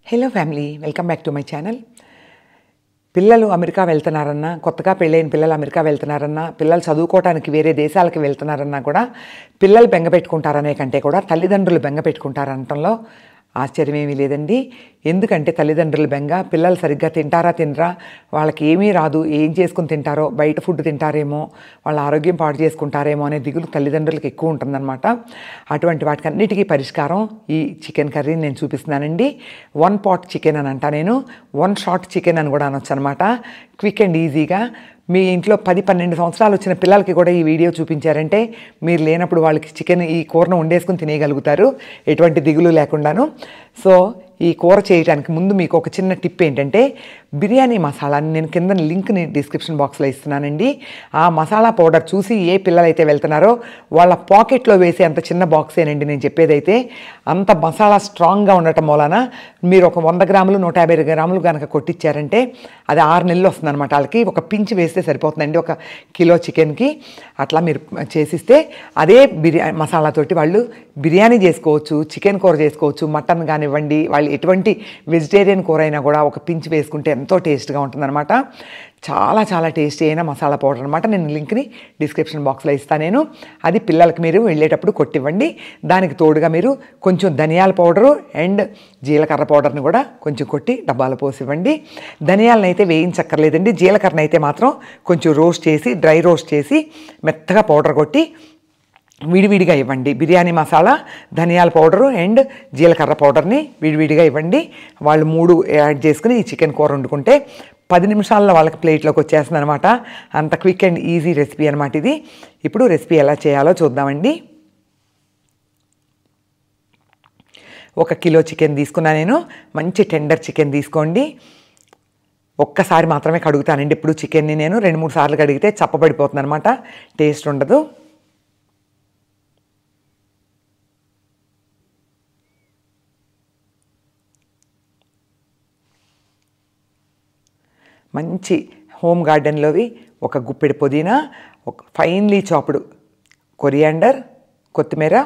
hello family welcome back to my channel పిల్లలు America వెళ్తున్నారన్నా కొత్తగా పెళ్ళైన పిల్లలు అమెరికా వెళ్తున్నారన్నా పిల్లలు చదువుకోవడానికి వేరే దేశాలకు వెళ్తున్నారన్నా కూడా పిల్లలు బెంగ పెట్టుకుంటారనే కంటే కూడా తల్లిదండ్రులు బెంగ పెట్టుకుంటారనటంలో ఆశ్చర్యమేమీ లేదండి ఎందుకంటే తల్లిదండ్రులు బెంగ పిల్లలు సరిగ్గా తింటారా తినరా వాళ్ళకి ఏమీ రాదు ఏం చేసుకుని తింటారో బయట ఫుడ్ తింటారేమో వాళ్ళ ఆరోగ్యం పాడు చేసుకుంటారేమో అనే దిగులు తల్లిదండ్రులకు ఎక్కువ ఉంటుందన్నమాట అటువంటి వాటికి అన్నిటికీ పరిష్కారం ఈ చికెన్ కర్రీని నేను చూపిస్తున్నానండి వన్ పాట్ చికెన్ అని అంటా నేను వన్ షాట్ చికెన్ అని కూడా అనొచ్చు అనమాట క్విక్ అండ్ ఈజీగా మీ ఇంట్లో పది పన్నెండు సంవత్సరాలు వచ్చిన పిల్లలకి కూడా ఈ వీడియో చూపించారంటే మీరు లేనప్పుడు వాళ్ళకి చికెన్ ఈ కూరను వండేసుకుని తినేయగలుగుతారు ఎటువంటి దిగులు లేకుండాను సో ఈ కూర చేయడానికి ముందు మీకు ఒక చిన్న టిప్ ఏంటంటే బిర్యానీ మసాలాని నేను కింద లింక్ని డిస్క్రిప్షన్ బాక్స్లో ఇస్తున్నానండి ఆ మసాలా పౌడర్ చూసి ఏ పిల్లలైతే వెళ్తున్నారో వాళ్ళ పాకెట్లో వేసే అంత చిన్న బాక్సేనండి నేను చెప్పేదైతే అంత మసాలా స్ట్రాంగ్గా ఉండటం వలన మీరు ఒక వంద గ్రాములు నూట యాభై గ్రాములు కనుక కొట్టించారంటే అది ఆరు నెలలు వస్తుంది అనమాట వాళ్ళకి ఒక పించి వేస్తే సరిపోతుందండి ఒక కిలో చికెన్కి అట్లా మీరు చేసిస్తే అదే బిర్యానీ మసాలాతోటి వాళ్ళు బిర్యానీ చేసుకోవచ్చు చికెన్ కూర చేసుకోవచ్చు మటన్ కానివ్వండి వాళ్ళు ఎటువంటి వెజిటేరియన్ కూర అయినా కూడా ఒక పించి వేసుకుంటే ఎంతో టేస్ట్గా ఉంటుందన్నమాట చాలా చాలా టేస్టీ అయిన మసాలా పౌడర్ అనమాట నేను లింక్ని డిస్క్రిప్షన్ బాక్స్లో ఇస్తాను నేను అది పిల్లలకి మీరు వెళ్ళేటప్పుడు కొట్టివ్వండి దానికి తోడుగా మీరు కొంచెం ధనియాల పౌడరు అండ్ జీలకర్ర పౌడర్ని కూడా కొంచెం కొట్టి డబ్బాలో పోసివ్వండి ధనియాలను అయితే వేయించక్కర్లేదండి జీలకర్రని అయితే మాత్రం కొంచెం రోస్ట్ చేసి డ్రై రోస్ట్ చేసి మెత్తగా పౌడర్ కొట్టి విడివిడిగా ఇవ్వండి బిర్యానీ మసాలా ధనియాల పౌడరు అండ్ జీలకర్ర పౌడర్ని విడివిడిగా ఇవ్వండి వాళ్ళు మూడు యాడ్ చేసుకుని ఈ చికెన్ కూర వండుకుంటే పది నిమిషాల్లో వాళ్ళకి ప్లేట్లోకి వచ్చేస్తుంది అనమాట అంత క్విక్ అండ్ ఈజీ రెసిపీ అనమాట ఇది ఇప్పుడు రెసిపీ ఎలా చేయాలో చూద్దామండి ఒక కిలో చికెన్ తీసుకున్నా నేను మంచి టెండర్ చికెన్ తీసుకోండి ఒక్కసారి మాత్రమే కడుగుతానండి ఇప్పుడు చికెన్ని నేను రెండు మూడు సార్లు కడిగితే చప్పబడిపోతుంది అనమాట టేస్ట్ ఉండదు మంచి హోమ్ గార్డెన్లోవి ఒక గుప్పెడు పుదీనా ఒక ఫైన్లీ చాపుడు కొరియాండర్ కొత్తిమీర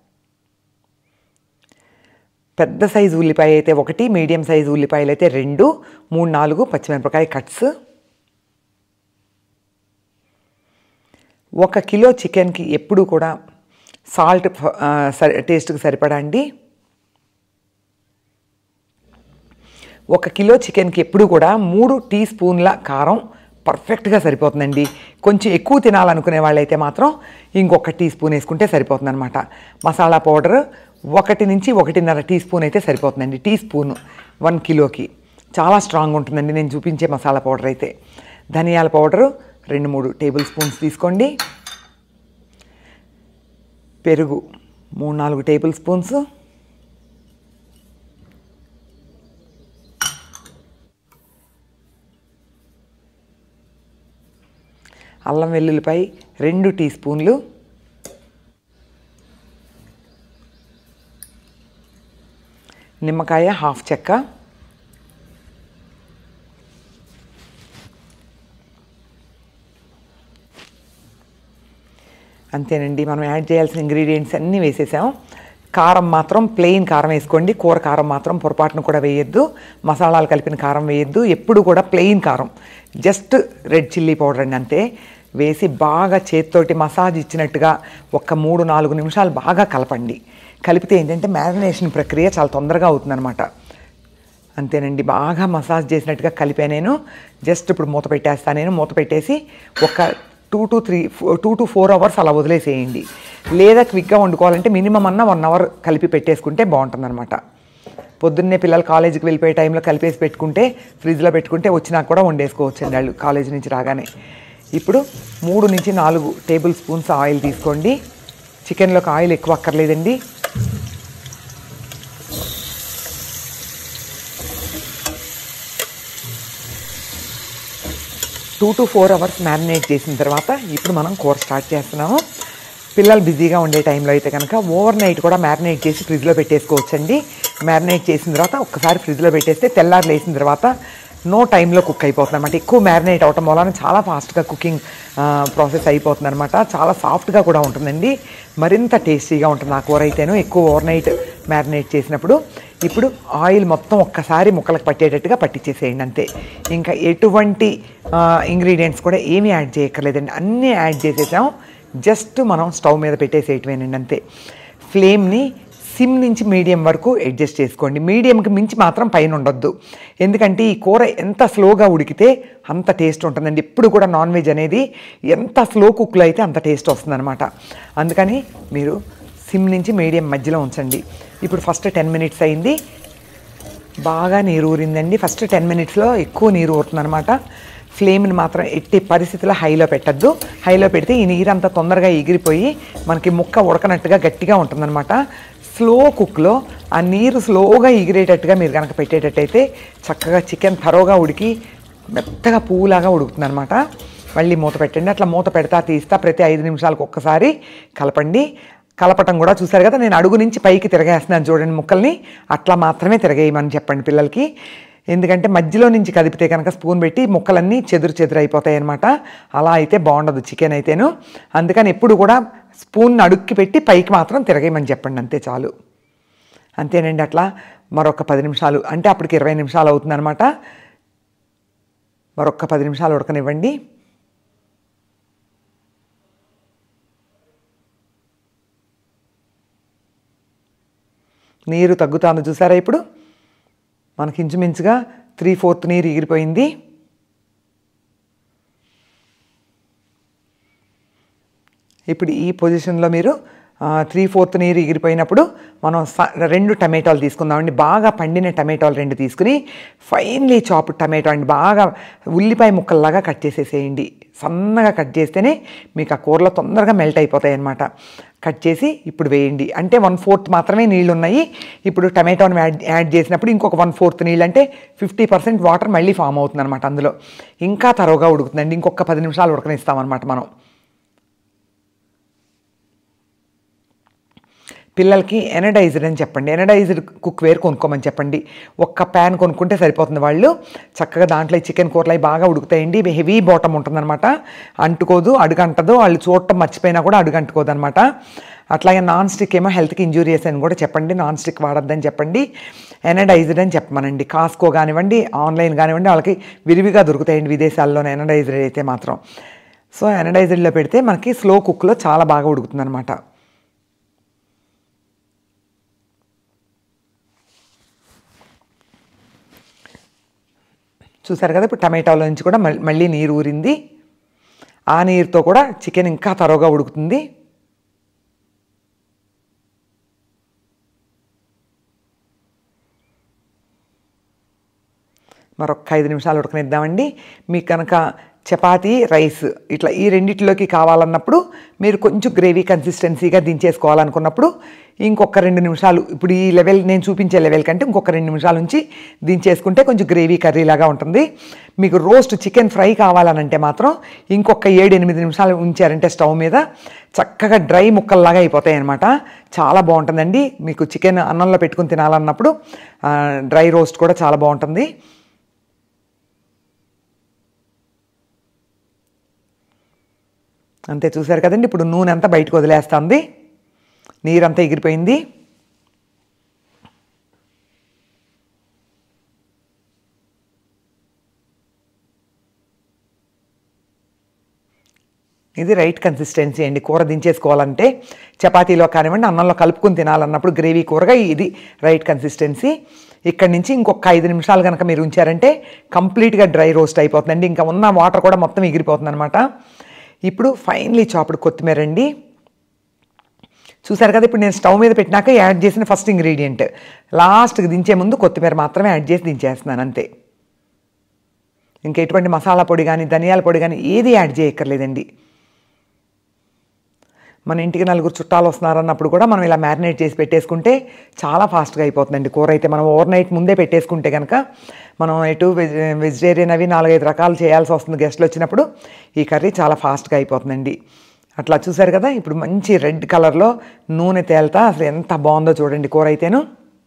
పెద్ద సైజు ఉల్లిపాయ అయితే ఒకటి మీడియం సైజు ఉల్లిపాయలు అయితే రెండు మూడు నాలుగు పచ్చిమిరపకాయ కట్స్ ఒక కిలో చికెన్కి ఎప్పుడు కూడా సాల్ట్ సరి టేస్ట్కి సరిపడా అండి ఒక కిలో చికెన్కి ఎప్పుడు కూడా మూడు టీ స్పూన్ల కారం పర్ఫెక్ట్గా సరిపోతుందండి కొంచెం ఎక్కువ తినాలనుకునే వాళ్ళైతే మాత్రం ఇంకొక టీ స్పూన్ వేసుకుంటే సరిపోతుంది అనమాట మసాలా పౌడర్ ఒకటి నుంచి ఒకటిన్నర టీ స్పూన్ అయితే సరిపోతుందండి టీ స్పూన్ వన్ కిలోకి చాలా స్ట్రాంగ్ ఉంటుందండి నేను చూపించే మసాలా పౌడర్ అయితే ధనియాల పౌడరు రెండు మూడు టేబుల్ స్పూన్స్ తీసుకోండి పెరుగు మూడు నాలుగు టేబుల్ స్పూన్స్ అల్లం వెల్లుల్లిపై రెండు టీ స్పూన్లు నిమ్మకాయ హాఫ్ చెక్క అంతేనండి మనం యాడ్ చేయాల్సిన ఇంగ్రీడియంట్స్ అన్నీ వేసేసాం కారం మాత్రం ప్లెయిన్ కారం వేసుకోండి కూర కారం మాత్రం పొరపాటును కూడా వేయొద్దు మసాలాలు కలిపిన కారం వేయొద్దు ఎప్పుడు కూడా ప్లెయిన్ కారం జస్ట్ రెడ్ చిల్లీ పౌడర్ అండి అంతే వేసి బాగా చేతితోటి మసాజ్ ఇచ్చినట్టుగా ఒక మూడు నాలుగు నిమిషాలు బాగా కలపండి కలిపితే ఏంటంటే మ్యారినేషన్ ప్రక్రియ చాలా తొందరగా అవుతుందన్నమాట అంతేనండి బాగా మసాజ్ చేసినట్టుగా కలిపా నేను జస్ట్ ఇప్పుడు మూత పెట్టేస్తాను నేను మూత పెట్టేసి ఒక two to three two to four hours అలా వదిలేసేయండి లేదా క్విక్గా వండుకోవాలంటే మినిమం అన్న వన్ అవర్ కలిపి పెట్టేసుకుంటే బాగుంటుందన్నమాట పొద్దున్నే పిల్లలు కాలేజీకి వెళ్ళిపోయే టైంలో కలిపేసి పెట్టుకుంటే ఫ్రిడ్జ్లో పెట్టుకుంటే వచ్చినాక కూడా వండేసుకోవచ్చు అండి వాళ్ళు కాలేజీ నుంచి రాగానే ఇప్పుడు మూడు నుంచి నాలుగు టేబుల్ స్పూన్స్ ఆయిల్ తీసుకోండి చికెన్లోకి ఆయిల్ ఎక్కువ అక్కర్లేదండి two to four hours marinate చేసిన తర్వాత ఇప్పుడు మనం కూర స్టార్ట్ చేస్తున్నాము పిల్లలు బిజీగా ఉండే టైంలో అయితే కనుక ఓవర్ నైట్ కూడా మ్యారినేట్ చేసి ఫ్రిడ్జ్లో పెట్టేసుకోవచ్చండి మ్యారినేట్ చేసిన తర్వాత ఒక్కసారి ఫ్రిడ్జ్లో పెట్టేస్తే తెల్లారు లేసిన తర్వాత నో టైంలో కుక్ అయిపోతుంది అనమాట ఎక్కువ మ్యారినేట్ అవటం వలన చాలా ఫాస్ట్గా కుకింగ్ ప్రాసెస్ అయిపోతుంది అనమాట చాలా సాఫ్ట్గా కూడా ఉంటుందండి మరింత టేస్టీగా ఉంటుంది ఆ కూర అయితేను ఎక్కువ ఓవర్ నైట్ మ్యారినేట్ చేసినప్పుడు ఇప్పుడు ఆయిల్ మొత్తం ఒక్కసారి ముక్కలకు పట్టేటట్టుగా పట్టించేసేయండి అంతే ఇంకా ఎటువంటి ఇంగ్రీడియంట్స్ కూడా ఏమీ యాడ్ చేయక్కర్లేదండి అన్నీ యాడ్ చేసేసాం జస్ట్ మనం స్టవ్ మీద పెట్టేసేయటమేనండి అంతే ఫ్లేమ్ని సిమ్ నుంచి మీడియం వరకు అడ్జస్ట్ చేసుకోండి మీడియంకి మించి మాత్రం పైన ఉండొద్దు ఎందుకంటే ఈ కూర ఎంత స్లోగా ఉడికితే అంత టేస్ట్ ఉంటుందండి ఎప్పుడు కూడా నాన్ వెజ్ అనేది ఎంత స్లో కుక్లో అయితే అంత టేస్ట్ వస్తుందన్నమాట అందుకని మీరు సిమ్ నుంచి మీడియం మధ్యలో ఉంచండి ఇప్పుడు ఫస్ట్ టెన్ మినిట్స్ అయింది బాగా నీరు ఊరిందండి ఫస్ట్ టెన్ మినిట్స్లో ఎక్కువ నీరు ఊరుతుందనమాట ఫ్లేమ్ని మాత్రం ఎట్టి పరిస్థితుల్లో హైలో పెట్టద్దు హైలో పెడితే ఈ నీరు అంతా తొందరగా ఎగిరిపోయి మనకి ముక్క ఉడకనట్టుగా గట్టిగా ఉంటుందన్నమాట స్లో కుక్లో ఆ నీరు స్లోగా ఎగిరేటట్టుగా మీరు కనుక పెట్టేటట్టయితే చక్కగా చికెన్ తరోగా ఉడికి మెత్తగా పువ్వులాగా ఉడుకుతుందన్నమాట మళ్ళీ మూత పెట్టండి అట్లా మూత పెడతా తీస్తా ప్రతి ఐదు నిమిషాలకు ఒక్కసారి కలపండి కలపటం కూడా చూసారు కదా నేను అడుగు నుంచి పైకి తిరగేస్తున్నాను చూడండి ముక్కల్ని అట్లా మాత్రమే తిరగేయమని చెప్పండి పిల్లలకి ఎందుకంటే మధ్యలో నుంచి కదిపితే కనుక స్పూన్ పెట్టి ముక్కలన్నీ చెదురు చెదురు అయిపోతాయి అనమాట అలా అయితే బాగుండదు చికెన్ అయితేను అందుకని ఎప్పుడు కూడా స్పూన్ అడుక్కి పెట్టి పైకి మాత్రం తిరగేయమని చెప్పండి అంతే చాలు అంతేనండి అట్లా మరొక పది నిమిషాలు అంటే అప్పటికి ఇరవై నిమిషాలు అవుతుందన్నమాట మరొక పది నిమిషాలు ఉడకనివ్వండి నీరు తగ్గుతాను చూసారా ఇప్పుడు మనకి ఇంచుమించుగా త్రీ ఫోర్త్ నీరు ఎగిరిపోయింది ఇప్పుడు ఈ పొజిషన్లో మీరు త్రీ ఫోర్త్ నీరు ఎగిరిపోయినప్పుడు మనం స- రెండు టమాటాలు తీసుకుందామండి బాగా పండిన టమాటాలు రెండు తీసుకుని ఫైన్లీ చాప్ టమాటో అండి బాగా ఉల్లిపాయ ముక్కల్లాగా కట్ చేసేసేయండి సన్నగా కట్ చేస్తేనే మీకు ఆ కూరలో తొందరగా మెల్ట్ అయిపోతాయి అన్నమాట కట్ చేసి ఇప్పుడు వేయండి అంటే వన్ ఫోర్త్ మాత్రమే నీళ్ళు ఉన్నాయి ఇప్పుడు టమాటోని యాడ్ యాడ్ చేసినప్పుడు ఇంకొక వన్ ఫోర్త్ నీళ్ళు అంటే ఫిఫ్టీ పర్సెంట్ వాటర్ మళ్ళీ ఫామ్ అవుతుంది అనమాట అందులో ఇంకా తరువుగా ఉడుకుతుందండి ఇంకొక పది నిమిషాలు ఉడకనిస్తామన్నమాట మనం పిల్లలకి ఎనడైజర్ అని చెప్పండి ఎనడైజర్ కుక్ వేర్ కొనుక్కోమని చెప్పండి ఒక్క ప్యాన్ కొనుక్కుంటే సరిపోతుంది వాళ్ళు చక్కగా దాంట్లో ఈ చికెన్ కూరలు అవి బాగా ఉడుకుతాయండి ఇవి హెవీ బాటమ్ ఉంటుందన్నమాట అంటుకోదు అడుగంటదు వాళ్ళు చూడటం మర్చిపోయినా కూడా అడుగంటుకోదు అనమాట అట్లాగే నాన్ స్టిక్ ఏమో హెల్త్కి ఇంజూరియస్ అని కూడా చెప్పండి నాన్ స్టిక్ వాడొద్దని చెప్పండి ఎనడైజర్ అని చెప్పమనండి కాస్కో కానివ్వండి ఆన్లైన్ కానివ్వండి వాళ్ళకి విరివిగా దొరుకుతాయండి విదేశాల్లోనే ఎనడైజర్ అయితే మాత్రం సో ఎనడైజర్లో పెడితే మనకి స్లో కుక్లో చాలా బాగా ఉడుకుతుందన్నమాట చూసారు కదా ఇప్పుడు టమాటాలో నుంచి కూడా మల్- మళ్ళీ నీరు ఊరింది ఆ నీరుతో కూడా చికెన్ ఇంకా తరోగా ఉడుకుతుంది మరొక ఐదు నిమిషాలు ఉడకనిద్దామండి మీకు కనుక చపాతీ రైస్ ఇట్లా ఈ రెండిట్లోకి కావాలన్నప్పుడు మీరు కొంచెం గ్రేవీ కన్సిస్టెన్సీగా దించేసుకోవాలనుకున్నప్పుడు ఇంకొక రెండు నిమిషాలు ఇప్పుడు ఈ లెవెల్ నేను చూపించే లెవెల్ కంటే ఇంకొక రెండు నిమిషాల నుంచి దించేసుకుంటే కొంచెం గ్రేవీ కర్రీ లాగా ఉంటుంది మీకు రోస్ట్ చికెన్ ఫ్రై కావాలనంటే మాత్రం ఇంకొక ఏడు ఎనిమిది నిమిషాలు ఉంచారంటే స్టవ్ మీద చక్కగా డ్రై ముక్కల్లాగా అయిపోతాయి అనమాట చాలా బాగుంటుందండి మీకు చికెన్ అన్నంలో పెట్టుకుని తినాలన్నప్పుడు ఆ, డ్రై రోస్ట్ కూడా చాలా బాగుంటుంది అంతే చూసారు కదండి ఇప్పుడు నూనె అంతా బయటకు వదిలేస్తుంది నీరంతా ఎగిరిపోయింది ఇది రైట్ కన్సిస్టెన్సీ అండి కూర దించేసుకోవాలంటే చపాతీలో కానివ్వండి అన్నంలో కలుపుకుని తినాలన్నప్పుడు గ్రేవీ కూరగా ఇది రైట్ కన్సిస్టెన్సీ ఇక్కడి నుంచి ఇంకొక ఐదు నిమిషాలు కనుక మీరు ఉంచారంటే కంప్లీట్గా డ్రై రోస్ట్ అయిపోతుందండి ఇంకా ఉన్న వాటర్ కూడా మొత్తం ఎగిరిపోతుంది అనమాట ఇప్పుడు ఫైనలీ చాపుడు కొత్తిమీర అండి చూసారు కదా ఇప్పుడు నేను స్టవ్ మీద పెట్టినాక యాడ్ చేసిన ఫస్ట్ ఇంగ్రీడియంట్ లాస్ట్కి దించే ముందు కొత్తిమీర మాత్రమే యాడ్ చేసి దించేస్తున్నాను అంతే ఇంకా ఎటువంటి మసాలా పొడి కానీ ధనియాల పొడి కానీ ఏది యాడ్ చేయక్కర్లేదండి మన ఇంటికి నలుగురు చుట్టాలు వస్తున్నారన్నప్పుడు కూడా మనం ఇలా మ్యారినేట్ చేసి పెట్టేసుకుంటే చాలా ఫాస్ట్గా అయిపోతుందండి కూర అయితే మనం ఓవర్ నైట్ ముందే పెట్టేసుకుంటే కనుక మనం ఎటు వెజ్ వెజిటేరియన్ అవి నాలుగైదు రకాలు చేయాల్సి వస్తుంది గెస్ట్లు వచ్చినప్పుడు ఈ కర్రీ చాలా ఫాస్ట్గా అయిపోతుందండి అట్లా చూసారు కదా ఇప్పుడు మంచి రెడ్ కలర్లో నూనె తేలుతా అసలు ఎంత బాగుందో చూడండి కూర అయితేను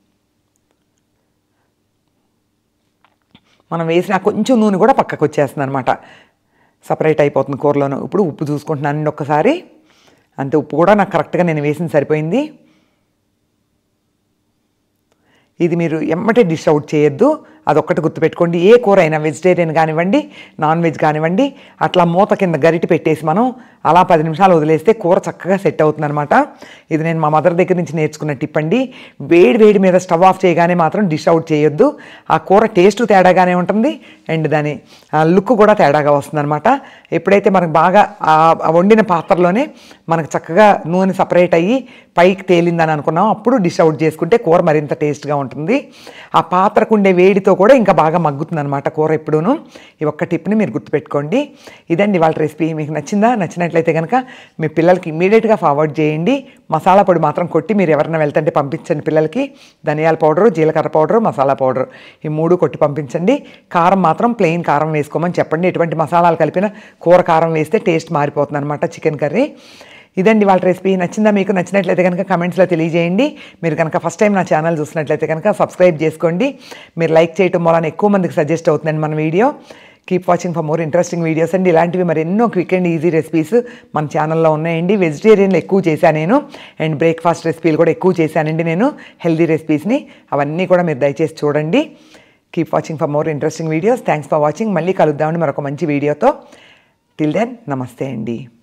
మనం వేసిన ఆ కొంచెం నూనె కూడా పక్కకు వచ్చేస్తుంది అనమాట సపరేట్ అయిపోతుంది కూరలోను ఇప్పుడు ఉప్పు చూసుకుంటున్నానండి ఒక్కసారి అంతే ఉప్పు కూడా నాకు కరెక్ట్గా నేను వేసింది సరిపోయింది ఇది మీరు ఎమ్మటే డిష్ అవుట్ చేయొద్దు అదొక్కటి గుర్తుపెట్టుకోండి ఏ కూర అయినా వెజిటేరియన్ కానివ్వండి నాన్ వెజ్ కానివ్వండి అట్లా మూత కింద గరిటి పెట్టేసి మనం అలా పది నిమిషాలు వదిలేస్తే కూర చక్కగా సెట్ అవుతుందన్నమాట ఇది నేను మా మదర్ దగ్గర నుంచి నేర్చుకున్న టిప్ అండి వేడి వేడి మీద స్టవ్ ఆఫ్ చేయగానే మాత్రం డిష్ అవుట్ చేయొద్దు ఆ కూర టేస్ట్ తేడాగానే ఉంటుంది అండ్ దాని లుక్ కూడా తేడాగా వస్తుందన్నమాట ఎప్పుడైతే మనకు బాగా ఆ ఆ వండిన పాత్రలోనే మనకు చక్కగా నూనె సపరేట్ అయ్యి పైకి తేలిందని అనుకున్నాం అప్పుడు డిష్ అవుట్ చేసుకుంటే కూర మరింత టేస్ట్గా ఉంటుంది ఆ పాత్రకు ఉండే వేడితో కూడా ఇంకా బాగా మగ్గుతుంది అనమాట కూర ఎప్పుడూను ఈ ఒక్క టిప్ని మీరు గుర్తుపెట్టుకోండి ఇదండి వాళ్ళ రెసిపీ మీకు నచ్చిందా నచ్చినట్లయితే కనుక మీ పిల్లలకి ఇమీడియట్గా ఫార్వర్డ్ చేయండి మసాలా పొడి మాత్రం కొట్టి మీరు ఎవరైనా వెళ్తుంటే పంపించండి పిల్లలకి ధనియాల పౌడరు జీలకర్ర పౌడరు మసాలా పౌడర్ ఈ మూడు కొట్టి పంపించండి కారం మాత్రం ప్లెయిన్ కారం వేసుకోమని చెప్పండి ఎటువంటి మసాలాలు కలిపిన కూర కారం వేస్తే టేస్ట్ మారిపోతుంది అనమాట చికెన్ కర్రీ ఇదండి వాళ్ళ రెసిపీ నచ్చిందా మీకు నచ్చినట్లయితే కనుక కమెంట్స్లో తెలియజేయండి మీరు కనుక ఫస్ట్ టైం నా ఛానల్ చూసినట్లయితే కనుక సబ్స్క్రైబ్ చేసుకోండి మీరు లైక్ చేయటం వలన ఎక్కువ మందికి సజెస్ట్ అవుతుందండి మన video keep watching for more interesting videos అండి ఇలాంటివి మరి ఎన్నో క్విక్ అండ్ ఈజీ రెసిపీస్ మన ఛానల్లో ఉన్నాయండి వెజిటేరియన్లు ఎక్కువ చేశాను నేను అండ్ బ్రేక్ఫాస్ట్ రెసిపీలు కూడా ఎక్కువ చేశానండి నేను హెల్దీ రెసిపీస్ని అవన్నీ కూడా మీరు దయచేసి చూడండి keep watching for more interesting videos thanks for watching మళ్ళీ కలుద్దామండి మరొక మంచి వీడియోతో టిల్ దెన్ నమస్తే అండి